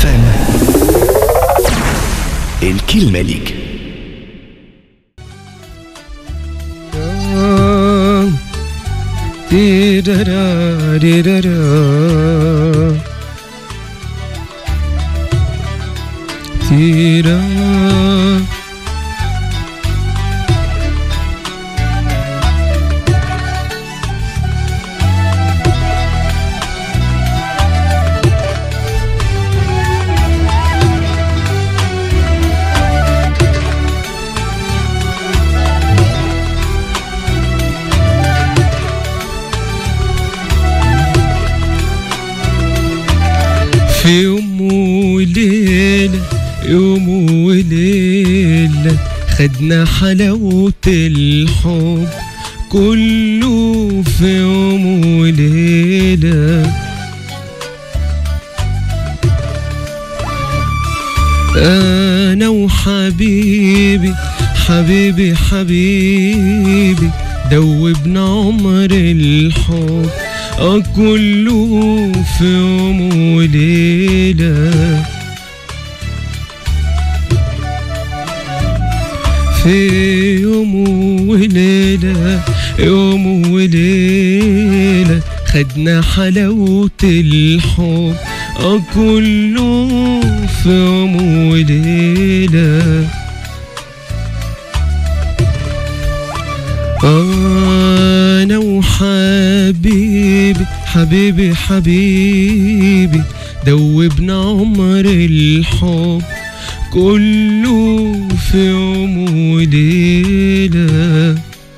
فام الكلمة ليك تيرارا ريرارا تيرا في يوم وليلة يوم وليلة خدنا حلاوة الحب كله في يوم وليلة أنا وحبيبي حبيبي حبيبي دوبنا عمر الحب آه كله في يوم وليلة في يوم وليلة يوم وليلة خدنا حلاوة الحب آه كله في يوم وليلة أنا وحبيبي حبيبي حبيبي دوبنا عمر الحب كله في يوم وليلة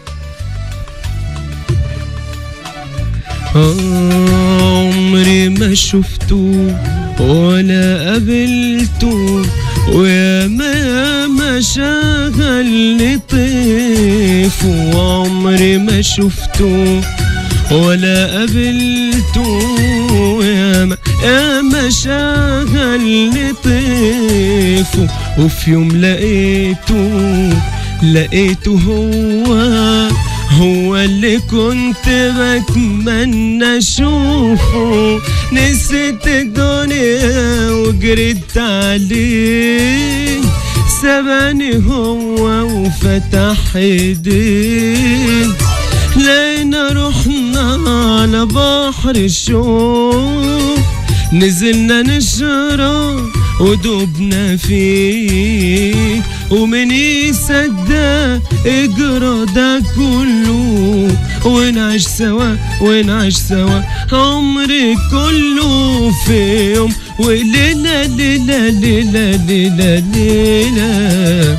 عمري ما شفته ولا قابلته ويا ما ما شغلني طيف وعمري ما شفته ولا قابلته يا ما يا ما شغلني طيف وفي يوم لقيته لقيته هو هو اللي كنت بتمنى اشوفه نسيت الدنيا وجريت عليه سباني هو وفتح ايديه لقينا رحنا على بحر الشوق نزلنا نشرب ودوبنا فيه ومن يصدق اجرى ده كله ونعيش سوا ونعيش سوا عمري كله في يوم وليلة ليلة ليلة ليلة ليلة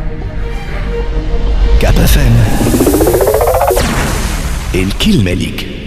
كاب فام الكلمة ليك